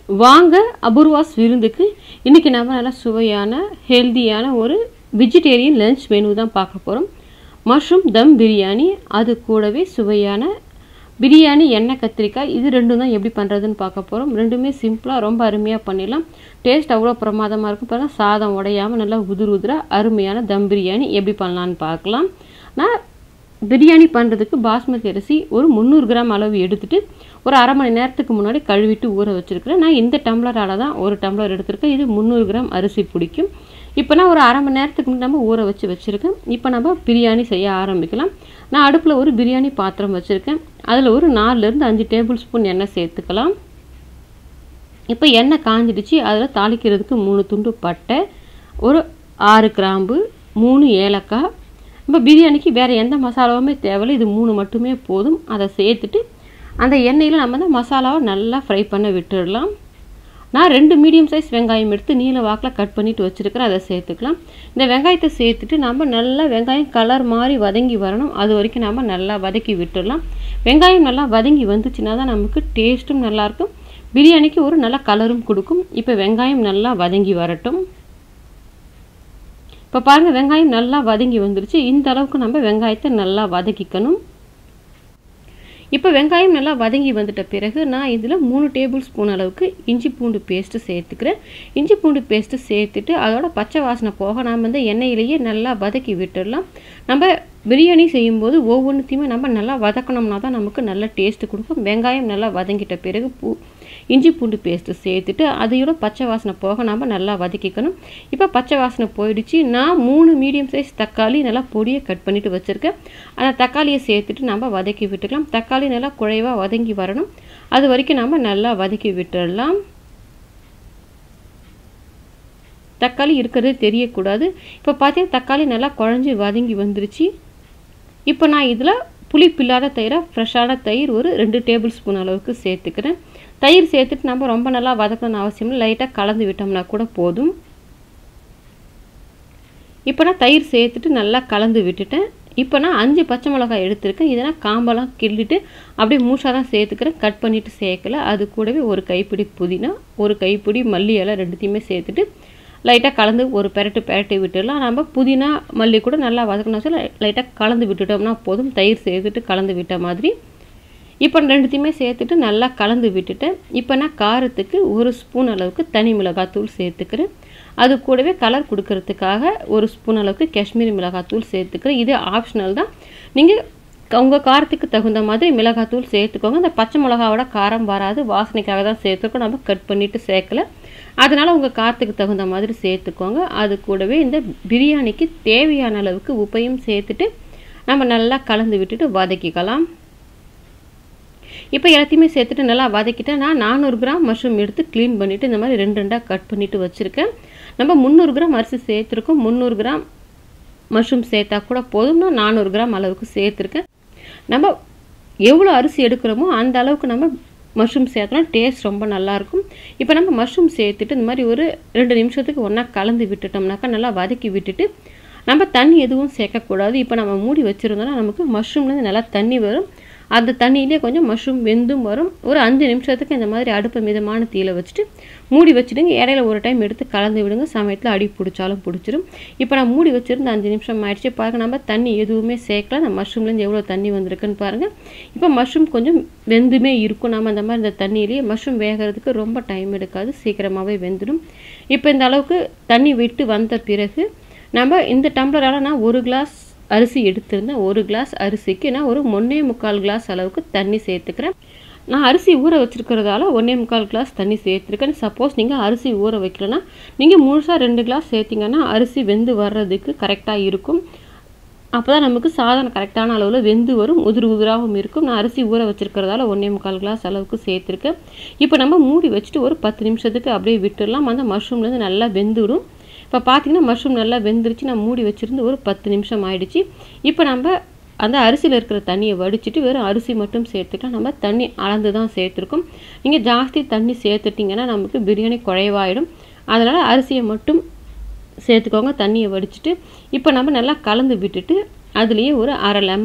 வாங்க அபூர்வாஸ் விருந்துக்கு இன்றைக்கி நம்ம நல்லா சுவையான ஹெல்தியான ஒரு வெஜிடேரியன் லஞ்ச் மெனு தான் பார்க்க போகிறோம் மஷ்ரூம் தம் பிரியாணி அது கூடவே சுவையான பிரியாணி எண்ணெய் கத்திரிக்காய் இது ரெண்டும் தான் எப்படி பண்ணுறதுன்னு பார்க்க போகிறோம் ரெண்டுமே சிம்பிளாக ரொம்ப அருமையாக பண்ணிடலாம் டேஸ்ட் அவ்வளோ பிரமாதமாக இருக்கும் பாருங்கள் சாதம் உடையாமல் நல்லா உதிர் உதிராக அருமையான தம் பிரியாணி எப்படி பண்ணலான்னு பார்க்கலாம் நான் பிரியாணி பண்ணுறதுக்கு பாஸ்மதி அரிசி ஒரு முந்நூறு கிராம் அளவு எடுத்துட்டு ஒரு அரை மணி நேரத்துக்கு முன்னாடி கழுவிட்டு ஊற வச்சுருக்கிறேன் நான் இந்த டம்ளரால் தான் ஒரு டம்ளர் எடுத்திருக்கேன் இது முந்நூறு கிராம் அரிசி பிடிக்கும் இப்போ நான் ஒரு அரை மணி நேரத்துக்கு முன்னாடி நம்ம ஊற வச்சு வச்சுருக்கேன் இப்போ நம்ம பிரியாணி செய்ய ஆரம்பிக்கலாம் நான் அடுப்பில் ஒரு பிரியாணி பாத்திரம் வச்சுருக்கேன் அதில் ஒரு நாலுலேருந்து அஞ்சு டேபிள் ஸ்பூன் எண்ணெய் சேர்த்துக்கலாம் இப்போ எண்ணெய் காஞ்சிடுச்சு அதில் தாளிக்கிறதுக்கு மூணு துண்டு பட்டை ஒரு ஆறு கிராம்பு மூணு ஏலக்காய் இப்போ பிரியாணிக்கு வேறு எந்த மசாலாவுமே தேவையில்லை இது மூணு மட்டுமே போதும் அதை சேர்த்துட்டு அந்த எண்ணெயில் நம்ம அந்த மசாலாவை நல்லா ஃப்ரை பண்ண விட்டுடலாம் நான் ரெண்டு மீடியம் சைஸ் வெங்காயம் எடுத்து நீல வாக்கில் கட் பண்ணிவிட்டு வச்சுருக்கிறேன் அதை சேர்த்துக்கலாம் இந்த வெங்காயத்தை சேர்த்துட்டு நம்ம நல்லா வெங்காயம் கலர் மாதிரி வதங்கி வரணும் அது வரைக்கும் நம்ம நல்லா வதக்கி விட்டுடலாம் வெங்காயம் நல்லா வதங்கி வந்துச்சுன்னா தான் நமக்கு டேஸ்ட்டும் நல்லாயிருக்கும் பிரியாணிக்கு ஒரு நல்ல கலரும் கொடுக்கும் இப்போ வெங்காயம் நல்லா வதங்கி வரட்டும் இப்போ பாருங்கள் வெங்காயம் நல்லா வதங்கி வந்துருச்சு இந்த அளவுக்கு நம்ம வெங்காயத்தை நல்லா வதக்கிக்கணும் இப்போ வெங்காயம் நல்லா வதங்கி வந்துட்ட பிறகு நான் இதில் மூணு டேபிள் ஸ்பூன் அளவுக்கு இஞ்சி பூண்டு பேஸ்ட்டு சேர்த்துக்கிறேன் இஞ்சி பூண்டு பேஸ்ட்டு சேர்த்துட்டு அதோட பச்சை வாசனை போக நாம் வந்து எண்ணெயிலேயே நல்லா வதக்கி விட்டுடலாம் நம்ம பிரியாணி செய்யும்போது ஒவ்வொன்றுத்தையுமே நம்ம நல்லா வதக்கணும்னா தான் நமக்கு நல்ல டேஸ்ட்டு கொடுக்கும் வெங்காயம் நல்லா வதங்கிட்ட பிறகு பூ இஞ்சி பூண்டு பேஸ்ட்டு சேர்த்துட்டு அதையோட பச்சை வாசனை போக நம்ம நல்லா வதக்கிக்கணும் இப்போ பச்சை வாசனை போயிடுச்சு நான் மூணு மீடியம் சைஸ் தக்காளி நல்லா பொடியை கட் பண்ணிவிட்டு வச்சுருக்கேன் அந்த தக்காளியை சேர்த்துட்டு நம்ம வதக்கி விட்டுக்கலாம் தக்காளி நல்லா குழைவாக வதங்கி வரணும் அது வரைக்கும் நம்ம நல்லா வதக்கி விட்டுடலாம் தக்காளி இருக்கிறதே தெரியக்கூடாது இப்போ பார்த்தீங்கன்னா தக்காளி நல்லா குழஞ்சி வதங்கி வந்துருச்சு இப்போ நான் இதில் புளிப்பில்லாத தயிராக ஃப்ரெஷ்ஷான தயிர் ஒரு ரெண்டு டேபிள் ஸ்பூன் அளவுக்கு சேர்த்துக்கிறேன் தயிர் சேர்த்துட்டு நம்ம ரொம்ப நல்லா வதக்கணும்னு அவசியம் இல்லை லைட்டாக கலந்து விட்டோம்னா கூட போதும் இப்போ நான் தயிர் சேர்த்துட்டு நல்லா கலந்து விட்டுட்டேன் இப்போ நான் அஞ்சு பச்சை மிளகாய் எடுத்திருக்கேன் இதை நான் காம்பெல்லாம் கிள்ளிட்டு அப்படியே மூஷாக தான் சேர்த்துக்கிறேன் கட் பண்ணிவிட்டு சேர்க்கல அது கூடவே ஒரு கைப்பிடி புதினா ஒரு கைப்பிடி மல்லி இலை ரெண்டுத்தையுமே சேர்த்துட்டு லைட்டாக கலந்து ஒரு பெரட்டு பெரட்டி விட்டுடலாம் நம்ம புதினா மல்லி கூட நல்லா வதக்கணும் சொல்லி லைட்டாக கலந்து விட்டுட்டோம்னா போதும் தயிர் சேர்த்துட்டு கலந்து விட்ட மாதிரி இப்போ ரெண்டுத்தையுமே சேர்த்துட்டு நல்லா கலந்து விட்டுட்டேன் இப்போ நான் காரத்துக்கு ஒரு ஸ்பூன் அளவுக்கு தனி மிளகாத்தூள் சேர்த்துக்கிறேன் அது கூடவே கலர் கொடுக்கறதுக்காக ஒரு ஸ்பூன் அளவுக்கு காஷ்மீரி மிளகாத்தூள் சேர்த்துக்கிறேன் இது ஆப்ஷனல் தான் நீங்கள் உங்கள் காரத்துக்கு தகுந்த மாதிரி மிளகாத்தூள் சேர்த்துக்கோங்க இந்த பச்சை மிளகாவோட காரம் வராது வாசனைக்காக தான் சேர்த்துருக்கோம் நம்ம கட் பண்ணிவிட்டு சேர்க்கல அதனால் உங்கள் காரத்துக்கு தகுந்த மாதிரி சேர்த்துக்கோங்க அது கூடவே இந்த பிரியாணிக்கு தேவையான அளவுக்கு உப்பையும் சேர்த்துட்டு நம்ம நல்லா கலந்து விட்டுட்டு வதக்கிக்கலாம் இப்போ எல்லாத்தையுமே சேர்த்துட்டு நல்லா வதக்கிட்டேன் நான் நானூறு கிராம் மஷ்ரூம் எடுத்து க்ளீன் பண்ணிவிட்டு இந்த மாதிரி ரெண்டு ரெண்டாக கட் பண்ணிவிட்டு வச்சுருக்கேன் நம்ம முந்நூறு கிராம் அரிசி சேர்த்துருக்கோம் முந்நூறு கிராம் மஷ்ரூம் சேர்த்தா கூட போதும் நான் நானூறு கிராம் அளவுக்கு சேர்த்துருக்கேன் நம்ம எவ்வளோ அரிசி எடுக்கிறோமோ அந்த அளவுக்கு நம்ம மஷ்ரூம் சேர்த்தோம்னா டேஸ்ட் ரொம்ப நல்லாயிருக்கும் இப்போ நம்ம மஷ்ரூம் சேர்த்துட்டு இந்த மாதிரி ஒரு ரெண்டு நிமிஷத்துக்கு ஒன்றா கலந்து விட்டுட்டோம்னாக்கா நல்லா வதக்கி விட்டுட்டு நம்ம தண்ணி எதுவும் சேர்க்கக்கூடாது இப்போ நம்ம மூடி வச்சுருந்தோம்னா நமக்கு மஷ்ரூம்லேருந்து நல்லா தண்ணி வரும் அந்த தண்ணியிலே கொஞ்சம் மஷ்ரூம் வெந்தும் வரும் ஒரு அஞ்சு நிமிஷத்துக்கு இந்த மாதிரி அடுப்பை மிதமான தீயில் வச்சுட்டு மூடி வச்சுடுங்க இடையில ஒரு டைம் எடுத்து கலந்து விடுங்க சமயத்தில் அடி பிடிச்சாலும் பிடிச்சிரும் இப்போ நான் மூடி வச்சுருந்து அஞ்சு நிமிஷம் ஆயிடுச்சு பாருங்க நம்ம தண்ணி எதுவுமே சேர்க்கல அந்த மஷ்ரூம்லேருந்து எவ்வளோ தண்ணி வந்திருக்குன்னு பாருங்கள் இப்போ மஷ்ரூம் கொஞ்சம் வெந்துமே இருக்கும் நம்ம அந்த மாதிரி இந்த தண்ணியிலேயே மஷ்ரூம் வேகிறதுக்கு ரொம்ப டைம் எடுக்காது சீக்கிரமாகவே வெந்துடும் இப்போ இந்த அளவுக்கு தண்ணி விட்டு வந்த பிறகு நம்ம இந்த டம்ளரால் நான் ஒரு கிளாஸ் அரிசி எடுத்திருந்தேன் ஒரு கிளாஸ் அரிசிக்கு நான் ஒரு ஒன்றே முக்கால் கிளாஸ் அளவுக்கு தண்ணி சேர்த்துக்கிறேன் நான் அரிசி ஊற வச்சுருக்கிறதால ஒன்றே முக்கால் கிளாஸ் தண்ணி சேர்த்துருக்கேன் சப்போஸ் நீங்கள் அரிசி ஊற வைக்கலன்னா நீங்கள் முழுசாக ரெண்டு கிளாஸ் சேர்த்திங்கன்னா அரிசி வெந்து வர்றதுக்கு கரெக்டாக இருக்கும் அப்போ தான் நமக்கு சாதம் கரெக்டான அளவில் வெந்து வரும் உதிர் உதிராகவும் இருக்கும் நான் அரிசி ஊற வச்சுருக்கிறதால ஒன்றே முக்கால் கிளாஸ் அளவுக்கு சேர்த்துருக்கேன் இப்போ நம்ம மூடி வச்சுட்டு ஒரு பத்து நிமிஷத்துக்கு அப்படியே விட்டுடலாம் அந்த மஷ்ரூம்லேருந்து நல்லா வெந்துடும் இப்போ பார்த்தீங்கன்னா மஷ்ரூம் நல்லா வெந்துருச்சு நான் மூடி வச்சுருந்து ஒரு பத்து நிமிஷம் ஆயிடுச்சு இப்போ நம்ம அந்த அரிசியில் இருக்கிற தண்ணியை வடிச்சிட்டு வெறும் அரிசி மட்டும் சேர்த்துக்கலாம் நம்ம தண்ணி அளந்து தான் சேர்த்துருக்கோம் நீங்கள் ஜாஸ்தி தண்ணி சேர்த்துட்டிங்கன்னா நமக்கு பிரியாணி குறைவாயிடும் அதனால் அரிசியை மட்டும் சேர்த்துக்கோங்க தண்ணியை வடிச்சிட்டு இப்போ நம்ம நல்லா கலந்து விட்டுட்டு அதுலேயே ஒரு அரை லெமன்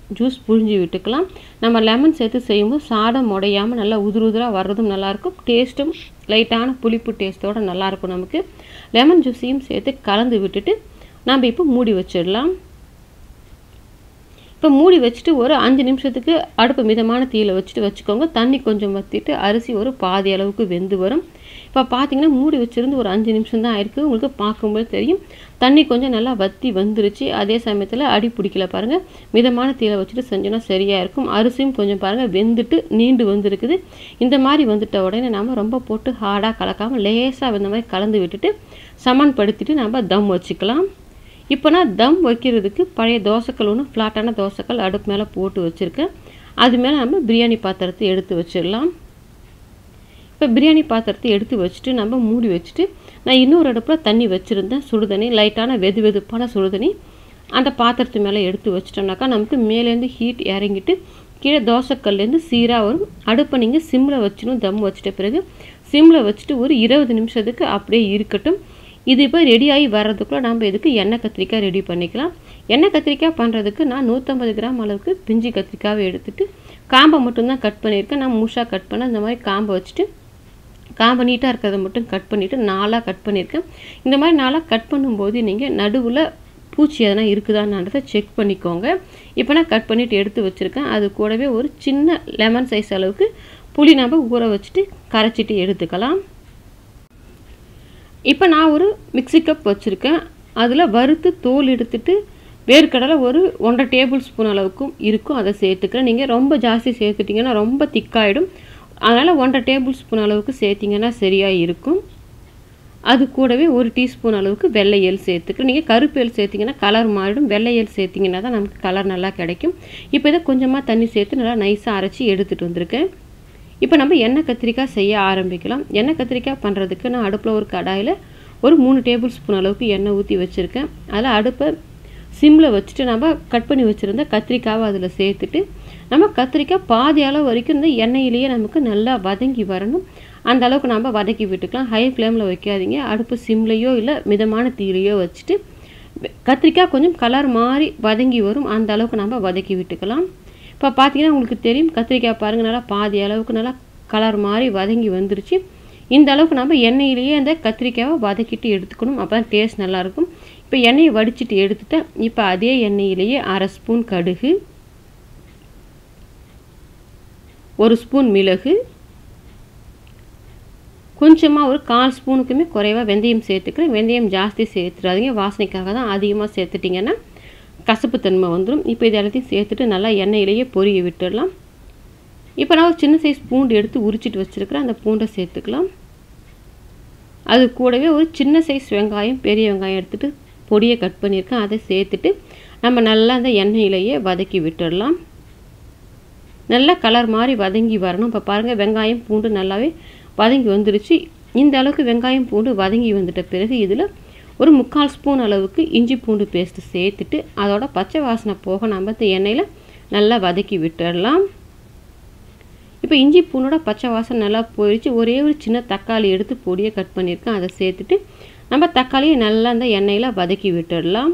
ஜூஸ் புழிஞ்சு விட்டுக்கலாம் நம்ம லெமன் சேர்த்து செய்யும்போது சாதம் உடையாமல் நல்லா உதிர் உதிராக வர்றதும் நல்லாயிருக்கும் டேஸ்ட்டும் லைட்டான புளிப்பு டேஸ்ட்டோட நல்லாயிருக்கும் நமக்கு லெமன் ஜூஸையும் சேர்த்து கலந்து விட்டுட்டு நம்ம இப்போ மூடி வச்சிடலாம் இப்போ மூடி வச்சுட்டு ஒரு அஞ்சு நிமிஷத்துக்கு அடுப்பு மிதமான தீயில் வச்சுட்டு வச்சுக்கோங்க தண்ணி கொஞ்சம் வற்றிட்டு அரிசி ஒரு பாதி அளவுக்கு வெந்து வரும் இப்போ பார்த்தீங்கன்னா மூடி வச்சுருந்து ஒரு அஞ்சு நிமிஷம் தான் ஆயிருக்கு உங்களுக்கு பார்க்கும்போது தெரியும் தண்ணி கொஞ்சம் நல்லா வற்றி வந்துருச்சு அதே சமயத்தில் அடி பிடிக்கல பாருங்கள் மிதமான தீயில் வச்சுட்டு செஞ்சோன்னா சரியாக இருக்கும் அரிசியும் கொஞ்சம் பாருங்கள் வெந்துட்டு நீண்டு வந்திருக்குது இந்த மாதிரி வந்துட்ட உடனே நாம் ரொம்ப போட்டு ஹார்டாக கலக்காமல் லேசாக இந்த மாதிரி கலந்து விட்டுட்டு சமன்படுத்திட்டு நம்ம தம் வச்சுக்கலாம் இப்போ நான் தம் வைக்கிறதுக்கு பழைய தோசைக்கல் ஒன்று ஃப்ளாட்டான தோசைக்கல் அடுப்பு மேலே போட்டு வச்சுருக்கேன் அது மேலே நம்ம பிரியாணி பாத்திரத்தை எடுத்து வச்சிடலாம் இப்போ பிரியாணி பாத்திரத்தை எடுத்து வச்சுட்டு நம்ம மூடி வச்சுட்டு நான் இன்னொரு அடுப்பில் தண்ணி வச்சுருந்தேன் சுடுதண்ணி லைட்டான வெது வெதுப்பான சுடுதண்ணி அந்த பாத்திரத்து மேலே எடுத்து வச்சிட்டோம்னாக்கா நமக்கு மேலேருந்து ஹீட் இறங்கிட்டு கீழே தோசைக்கல்லேருந்து சீராக வரும் அடுப்பை நீங்கள் சிம்மில் வச்சிடும் தம் வச்சிட்ட பிறகு சிம்மில் வச்சுட்டு ஒரு இருபது நிமிஷத்துக்கு அப்படியே இருக்கட்டும் இது இப்போ ரெடி ஆகி வர்றதுக்குள்ளே நம்ம இதுக்கு எண்ணெய் கத்திரிக்காய் ரெடி பண்ணிக்கலாம் எண்ணெய் கத்திரிக்காய் பண்ணுறதுக்கு நான் நூற்றம்பது கிராம் அளவுக்கு பிஞ்சு கத்திரிக்காவை எடுத்துட்டு காம்பை மட்டும்தான் கட் பண்ணியிருக்கேன் நான் முஷாக கட் பண்ண இந்த மாதிரி காம்பை வச்சுட்டு காம்பை நீட்டாக இருக்கிறத மட்டும் கட் பண்ணிவிட்டு நாலாக கட் பண்ணியிருக்கேன் இந்த மாதிரி நாளாக கட் பண்ணும்போது நீங்கள் நடுவில் பூச்சி எதனா இருக்குதான்றதை செக் பண்ணிக்கோங்க இப்போ நான் கட் பண்ணிவிட்டு எடுத்து வச்சுருக்கேன் அது கூடவே ஒரு சின்ன லெமன் சைஸ் அளவுக்கு புளி நம்ம ஊற வச்சுட்டு கரைச்சிட்டு எடுத்துக்கலாம் இப்போ நான் ஒரு மிக்ஸி கப் வச்சுருக்கேன் அதில் வறுத்து தோல் எடுத்துட்டு வேர்க்கடலை ஒரு ஒன்றரை டேபிள் ஸ்பூன் அளவுக்கும் இருக்கும் அதை சேர்த்துக்கிறேன் நீங்கள் ரொம்ப ஜாஸ்தி சேர்த்துட்டிங்கன்னா ரொம்ப திக்காயிடும் அதனால் ஒன்றரை டேபிள் ஸ்பூன் அளவுக்கு சேர்த்திங்கன்னா சரியாக இருக்கும் அது கூடவே ஒரு டீஸ்பூன் அளவுக்கு வெள்ளை எள் சேர்த்துக்கிறேன் நீங்கள் கருப்பு எள் சேர்த்திங்கன்னா கலர் மாறிடும் வெள்ளை எள் சேர்த்திங்கன்னா தான் நமக்கு கலர் நல்லா கிடைக்கும் இப்போ இதை கொஞ்சமாக தண்ணி சேர்த்து நல்லா நைஸாக அரைச்சி எடுத்துகிட்டு வந்திருக்கேன் இப்போ நம்ம எண்ணெய் கத்திரிக்காய் செய்ய ஆரம்பிக்கலாம் எண்ணெய் கத்திரிக்காய் பண்ணுறதுக்கு நான் அடுப்பில் ஒரு கடாயில் ஒரு மூணு டேபிள் ஸ்பூன் அளவுக்கு எண்ணெய் ஊற்றி வச்சுருக்கேன் அதில் அடுப்பை சிம்மில் வச்சுட்டு நம்ம கட் பண்ணி வச்சுருந்த கத்திரிக்காவை அதில் சேர்த்துட்டு நம்ம கத்திரிக்காய் பாதி அளவு வரைக்கும் இந்த எண்ணெயிலேயே நமக்கு நல்லா வதங்கி வரணும் அந்த அளவுக்கு நம்ம வதக்கி விட்டுக்கலாம் ஹை ஃப்ளேமில் வைக்காதீங்க அடுப்பு சிம்லேயோ இல்லை மிதமான தீலையோ வச்சுட்டு கத்திரிக்காய் கொஞ்சம் கலர் மாறி வதங்கி வரும் அந்த அளவுக்கு நம்ம வதக்கி விட்டுக்கலாம் இப்போ பார்த்தீங்கன்னா உங்களுக்கு தெரியும் கத்திரிக்காய் பாருங்கள் நல்லா பாதி அளவுக்கு நல்லா கலர் மாதிரி வதங்கி வந்துருச்சு இந்த அளவுக்கு நம்ம எண்ணெயிலேயே அந்த கத்திரிக்காயை வதக்கிட்டு எடுத்துக்கணும் அப்போ தான் டேஸ்ட் நல்லாயிருக்கும் இப்போ எண்ணெயை வடிச்சிட்டு எடுத்துட்டேன் இப்போ அதே எண்ணெயிலேயே அரை ஸ்பூன் கடுகு ஒரு ஸ்பூன் மிளகு கொஞ்சமாக ஒரு கால் ஸ்பூனுக்குமே குறைவாக வெந்தயம் சேர்த்துக்கிறேன் வெந்தயம் ஜாஸ்தி சேர்த்துறாதீங்க வாசனைக்காக தான் அதிகமாக சேர்த்துட்டிங்கன்னா கசப்புத்தன்மை வந்துடும் இப்போ இது எல்லாத்தையும் சேர்த்துட்டு நல்லா எண்ணெயிலேயே பொரிய விட்டுடலாம் இப்போ நான் ஒரு சின்ன சைஸ் பூண்டு எடுத்து உரிச்சிட்டு வச்சுருக்கிறேன் அந்த பூண்டை சேர்த்துக்கலாம் அது கூடவே ஒரு சின்ன சைஸ் வெங்காயம் பெரிய வெங்காயம் எடுத்துகிட்டு பொடியை கட் பண்ணியிருக்கேன் அதை சேர்த்துட்டு நம்ம நல்லா அந்த எண்ணெயிலேயே வதக்கி விட்டுடலாம் நல்லா கலர் மாதிரி வதங்கி வரணும் இப்போ பாருங்கள் வெங்காயம் பூண்டு நல்லாவே வதங்கி வந்துருச்சு இந்த அளவுக்கு வெங்காயம் பூண்டு வதங்கி வந்துட்ட பிறகு இதில் ஒரு முக்கால் ஸ்பூன் அளவுக்கு இஞ்சி பூண்டு பேஸ்ட்டு சேர்த்துட்டு அதோட பச்சை வாசனை போக நம்ம இந்த எண்ணெயில் நல்லா வதக்கி விட்டுடலாம் இப்போ இஞ்சி பூண்டோட பச்சை வாசனை நல்லா போயிடுச்சு ஒரே ஒரு சின்ன தக்காளி எடுத்து பொடியை கட் பண்ணியிருக்கேன் அதை சேர்த்துட்டு நம்ம தக்காளியை நல்லா அந்த எண்ணெயில் வதக்கி விட்டுடலாம்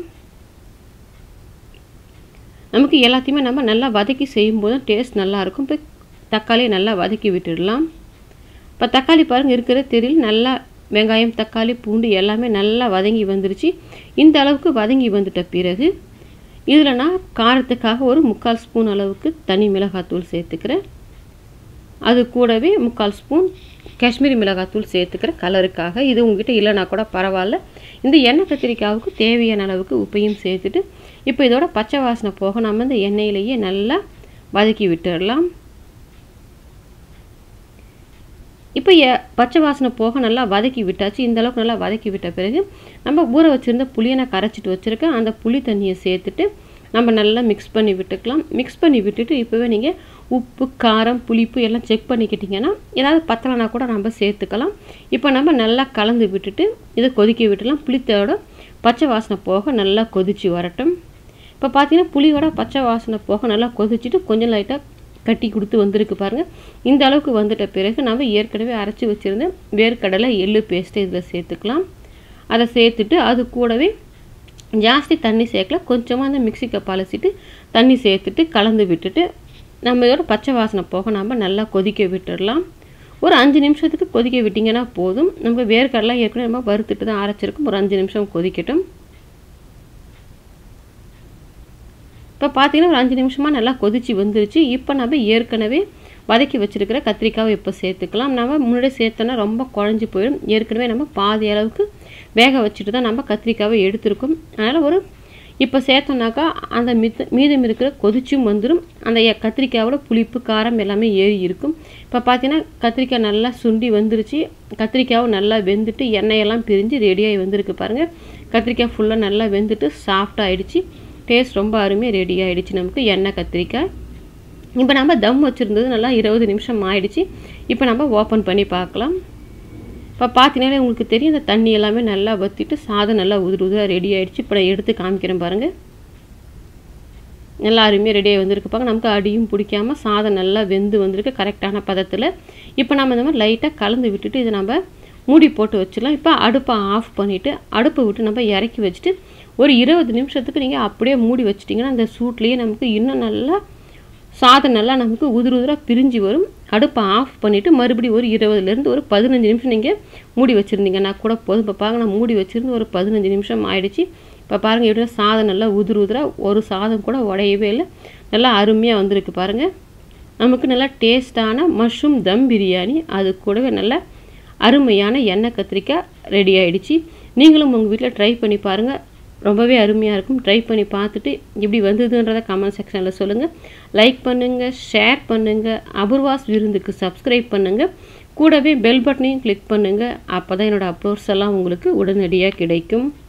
நமக்கு எல்லாத்தையுமே நம்ம நல்லா வதக்கி செய்யும்போது டேஸ்ட் நல்லாயிருக்கும் இப்போ தக்காளியை நல்லா வதக்கி விட்டுடலாம் இப்போ தக்காளி பாருங்கள் இருக்கிற தெரியல நல்லா வெங்காயம் தக்காளி பூண்டு எல்லாமே நல்லா வதங்கி வந்துருச்சு இந்த அளவுக்கு வதங்கி வந்துட்ட பிறகு இதில் நான் காரத்துக்காக ஒரு முக்கால் ஸ்பூன் அளவுக்கு தனி மிளகாத்தூள் சேர்த்துக்கிறேன் அது கூடவே முக்கால் ஸ்பூன் காஷ்மீரி மிளகாத்தூள் சேர்த்துக்கிறேன் கலருக்காக இது உங்ககிட்ட இல்லைனா கூட பரவாயில்ல இந்த எண்ணெய் கத்திரிக்காவுக்கு தேவையான அளவுக்கு உப்பையும் சேர்த்துட்டு இப்போ இதோட பச்சை வாசனை போக நம்ம இந்த எண்ணெயிலேயே நல்லா வதக்கி விட்டுடலாம் இப்போ பச்சை வாசனை போக நல்லா வதக்கி விட்டாச்சு இந்த அளவுக்கு நல்லா வதக்கி விட்ட பிறகு நம்ம ஊற வச்சுருந்த புளியை நான் கரைச்சிட்டு வச்சுருக்கேன் அந்த புளி தண்ணியை சேர்த்துட்டு நம்ம நல்லா மிக்ஸ் பண்ணி விட்டுக்கலாம் மிக்ஸ் பண்ணி விட்டுட்டு இப்போவே நீங்கள் உப்பு காரம் புளிப்பு எல்லாம் செக் பண்ணிக்கிட்டிங்கன்னா ஏதாவது பத்தலைனா கூட நம்ம சேர்த்துக்கலாம் இப்போ நம்ம நல்லா கலந்து விட்டுட்டு இதை கொதிக்க விட்டுலாம் புளித்தோட பச்சை வாசனை போக நல்லா கொதிச்சு வரட்டும் இப்போ பார்த்தீங்கன்னா புளியோட பச்சை வாசனை போக நல்லா கொதிச்சுட்டு கொஞ்சம் லைட்டாக கட்டி கொடுத்து வந்திருக்கு பாருங்கள் இந்த அளவுக்கு வந்துட்ட பிறகு நம்ம ஏற்கனவே அரைச்சி வச்சுருந்த வேர்க்கடலை எள்ளு பேஸ்ட்டு இதில் சேர்த்துக்கலாம் அதை சேர்த்துட்டு அது கூடவே ஜாஸ்தி தண்ணி சேர்க்கல கொஞ்சமாக அந்த மிக்ஸி கப் அலசிட்டு தண்ணி சேர்த்துட்டு கலந்து விட்டுட்டு நம்ம இதோட பச்சை வாசனை போக நம்ம நல்லா கொதிக்க விட்டுடலாம் ஒரு அஞ்சு நிமிஷத்துக்கு கொதிக்க விட்டிங்கன்னா போதும் நம்ம வேர்க்கடலாம் ஏற்கனவே நம்ம வறுத்துட்டு தான் அரைச்சிருக்கோம் ஒரு அஞ்சு நிமிஷம் கொதிக்கட்டும் இப்போ பார்த்தீங்கன்னா ஒரு அஞ்சு நிமிஷமாக நல்லா கொதிச்சு வந்துருச்சு இப்போ நம்ம ஏற்கனவே வதக்கி வச்சுருக்கிற கத்திரிக்காவை இப்போ சேர்த்துக்கலாம் நம்ம முன்னாடியே சேர்த்தோன்னா ரொம்ப குழஞ்சி போயிடும் ஏற்கனவே நம்ம பாதி அளவுக்கு வேக வச்சுட்டு தான் நம்ம கத்திரிக்காவை எடுத்திருக்கோம் அதனால் ஒரு இப்போ சேர்த்தோன்னாக்கா அந்த மித்த மீதம் இருக்கிற கொதிச்சும் வந்துடும் அந்த கத்திரிக்காவோட புளிப்பு காரம் எல்லாமே ஏறி இருக்கும் இப்போ பார்த்தீங்கன்னா கத்திரிக்காய் நல்லா சுண்டி வந்துருச்சு கத்திரிக்காவும் நல்லா வெந்துட்டு எண்ணெயெல்லாம் பிரிஞ்சு ரெடியாகி வந்திருக்கு பாருங்கள் கத்திரிக்காய் ஃபுல்லாக நல்லா வெந்துட்டு சாஃப்டாக ஆகிடுச்சு டேஸ்ட் ரொம்ப அருமையாக ரெடி ஆகிடுச்சு நமக்கு எண்ணெய் கத்திரிக்காய் இப்போ நம்ம தம் வச்சுருந்தது நல்லா இருபது நிமிஷம் ஆயிடுச்சு இப்போ நம்ம ஓப்பன் பண்ணி பார்க்கலாம் இப்போ பார்த்தீங்கன்னா உங்களுக்கு தெரியும் இந்த தண்ணி எல்லாமே நல்லா வற்றிட்டு சாதம் நல்லா உதிர் உதிராக ரெடி ஆகிடுச்சு இப்போ நான் எடுத்து காமிக்கிறேன் பாருங்கள் நல்லா அருமையாக ரெடியாகி வந்திருக்கு பாருங்க நமக்கு அடியும் பிடிக்காம சாதம் நல்லா வெந்து வந்திருக்கு கரெக்டான பதத்தில் இப்போ நம்ம இந்த மாதிரி லைட்டாக கலந்து விட்டுட்டு இதை நம்ம மூடி போட்டு வச்சிடலாம் இப்போ அடுப்பை ஆஃப் பண்ணிவிட்டு அடுப்பை விட்டு நம்ம இறக்கி வச்சுட்டு ஒரு இருபது நிமிஷத்துக்கு நீங்கள் அப்படியே மூடி வச்சிட்டிங்கன்னா அந்த சூட்லேயே நமக்கு இன்னும் நல்லா சாதம் நல்லா நமக்கு உதிர் உதிராக பிரிஞ்சு வரும் அடுப்பை ஆஃப் பண்ணிவிட்டு மறுபடியும் ஒரு இருபதுலேருந்து ஒரு பதினஞ்சு நிமிஷம் நீங்கள் மூடி வச்சுருந்தீங்கன்னா கூட போதும் இப்போ பாருங்க நான் மூடி வச்சுருந்து ஒரு பதினஞ்சு நிமிஷம் ஆயிடுச்சு இப்போ பாருங்கள் எப்படி சாதம் நல்லா உதிர் உதிராக ஒரு சாதம் கூட உடையவே இல்லை நல்லா அருமையாக வந்திருக்கு பாருங்கள் நமக்கு நல்லா டேஸ்டான மஷ்ரூம் தம் பிரியாணி அது கூடவே நல்லா அருமையான எண்ணெய் கத்திரிக்காய் ரெடி ஆகிடுச்சு நீங்களும் உங்கள் வீட்டில் ட்ரை பண்ணி பாருங்கள் ரொம்பவே அருமையாக இருக்கும் ட்ரை பண்ணி பார்த்துட்டு எப்படி வந்ததுன்றதை கமெண்ட் செக்ஷனில் சொல்லுங்கள் லைக் பண்ணுங்கள் ஷேர் பண்ணுங்கள் அபூர்வாஸ் விருந்துக்கு சப்ஸ்கிரைப் பண்ணுங்கள் கூடவே பெல் பட்டனையும் கிளிக் பண்ணுங்கள் அப்போ தான் என்னோடய அப்லோட்ஸ் எல்லாம் உங்களுக்கு உடனடியாக கிடைக்கும்